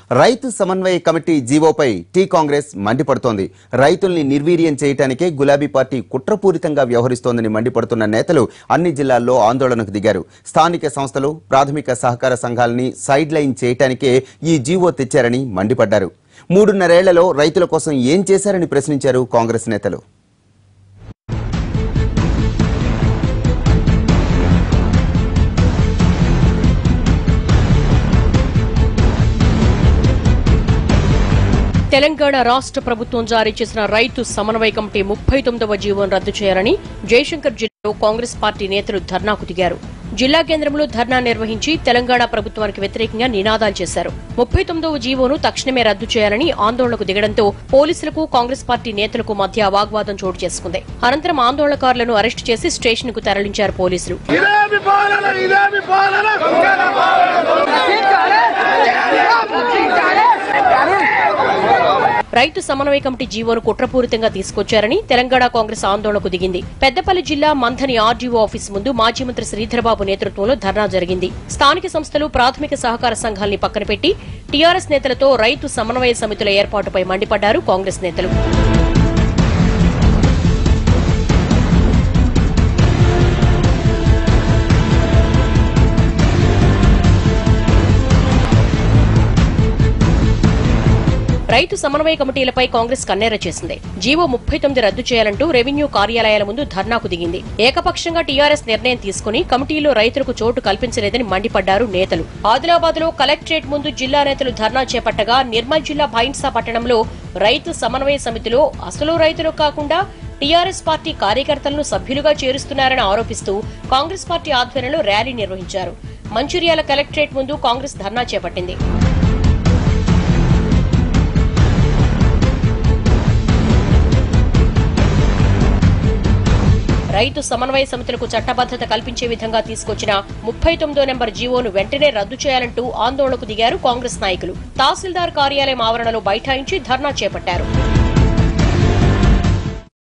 రైతు సమన్వయ కమిటీ జీవోపై టీ కాంగ్రెస్ మండిపడుతోంది రైతుల్ని నిర్వీర్యం చేయటానికే గులాబీ పార్టీ కుట్రపూరితంగా వ్యవహరిస్తోందని మండిపడుతున్న నేతలు అన్ని జిల్లాల్లో ఆందోళనకు దిగారు స్థానిక సంస్థలు ప్రాథమిక సహకార సంఘాలని సైడ్ లైన్ చేయటానికే ఈ జీవో తెచ్చారని మండిపడ్డారు మూడున్నరేళ్లలో రైతుల కోసం ఏం చేశారని ప్రశ్నించారు కాంగ్రెస్ నేతలు తెలంగాణ రాష్ట్ర ప్రభుత్వం జారీ చేసిన రైతు సమన్వయ కమిటీ ముప్పై తొమ్మిదవ జీవోను రద్దు చేయాలని జయశంకర్ జిల్లాలో కాంగ్రెస్ పార్టీ నేతలు ధర్నాకు దిగారు జిల్లా కేంద్రంలో ధర్నా నిర్వహించి తెలంగాణ ప్రభుత్వానికి వ్యతిరేకంగా నినాదాలు చేశారు ముప్పై తొమ్మిదవ జీవోను తక్షణమే రద్దు చేయాలని ఆందోళనకు దిగడంతో పోలీసులకు కాంగ్రెస్ పార్టీ నేతలకు మధ్య వాగ్వాదం చోటు చేసుకుంది అనంతరం ఆందోళనకారులను అరెస్టు చేసి స్టేషన్ కు తరలించారు పోలీసులు ఇదేమి పాలన ఇదేమి పాలన రైతు సమన్వయ కమిటీ జీవోను కుట్రపూరితంగా తీసుకొచ్చారని తెలంగాణ కాంగ్రెస్ ఆందోళనకు దిగింది పెద్దపల్లి జిల్లా మంథని ఆర్డీఓ ఆఫీస్ ముందు మాజీ మంత్రి శ్రీధరబాబు నేతృత్వంలో ధర్నా జరిగింది స్థానిక సంస్థలు ప్రాథమిక సహకార సంఘాల్ని పక్కన పెట్టి టీఆర్ఎస్ నేతలతో రైతు సమన్వయ సమితుల ఏర్పాటుపై మండిపడ్డారు కాంగ్రెస్ నేతలు రైతు సమన్వయ కమిటీలపై కాంగ్రెస్ కన్నెర చేసింది జీవో ముప్పై తొమ్మిది రద్దు చేయాలంటూ రెవెన్యూ కార్యాలయాల ముందు ధర్నాకు దిగింది ఏకపక్షంగా టీఆర్ఎస్ నిర్ణయం తీసుకుని కమిటీలో రైతులకు చోటు కల్పించలేదని మండిపడ్డారు నేతలు ఆదిలాబాద్ లో కలెక్టరేట్ ముందు జిల్లా నేతలు ధర్నా చేపట్టగా నిర్మల్ జిల్లా భైన్సా పట్టణంలో రైతు సమన్వయ సమితిలో అసలు రైతులు కాకుండా టీఆర్ఎస్ పార్టీ కార్యకర్తలను సభ్యులుగా చేరుస్తున్నారని ఆరోపిస్తూ కాంగ్రెస్ పార్టీ ఆధ్వర్యంలో ర్యాలీ నిర్వహించారు మంచిర్యాల కలెక్టరేట్ ముందు కాంగ్రెస్ ధర్నా చేపట్టింది రైతు సమన్వయ సమితులకు చట్టబద్దత కల్పించే విధంగా తీసుకొచ్చిన ముప్పై తొమ్మిదో నెంబర్ జీవోను వెంటనే రద్దు చేయాలంటూ ఆందోళనకు దిగారు కాంగ్రెస్ నాయకులు తహసీల్దార్ కార్యాలయం ఆవరణలో బైఠాయించి ధర్నా చేపట్టారు